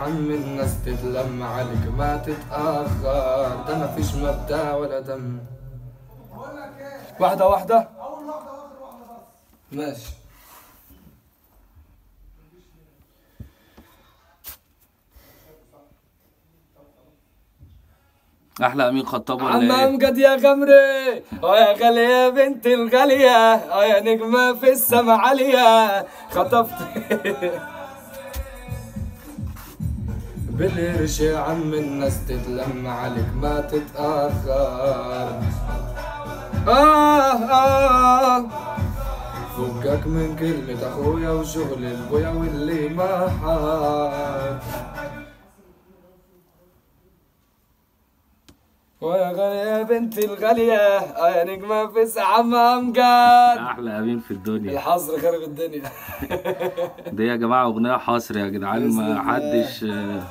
عم الناس تتلم عليك ما تتأخر ده مفيش مبدأ ولا دم واحدة واحدة ماشي احلى امين خطاب ولا عم ايه امجد يا غمري اه يا غالية يا بنت الغالية اه يا نجمة في السما عالية خطفت بالقرش يا عم الناس تتلم عليك ما تتأخر آه آه فكك من كلمة أخويا وشغل البويا واللي ما حد ويا غالية يا بنت الغالية اه يا نجمة في عم أمجد احلى امين في الدنيا الحظر خرب الدنيا دي يا جماعه اغنيه حصر يا جدعان بإذن ما الله. حدش آه،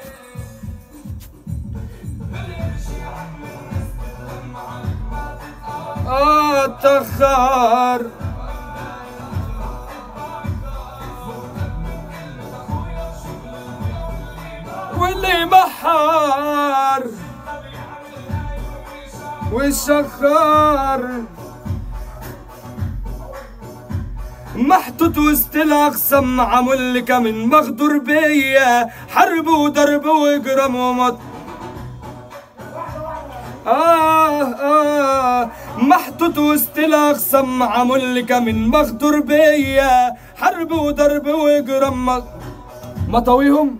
اه اتأخر واللي بحر والشخار محطوط وسط الاقسام مع ملكة من مغدور بيا حرب وضرب وجرم ومط آه آه محطوط وسط الأقسام مع ملكة من مغدور بيا حرب وضرب وجرم م- مطاويهم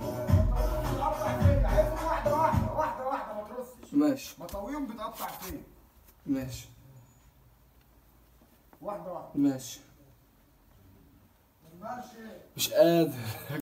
واحدة واحدة واحدة واحدة ما ترصش ماشي مطاويهم بتقطع فين ماشي واحدة واحدة ماشي ماشي مش قادر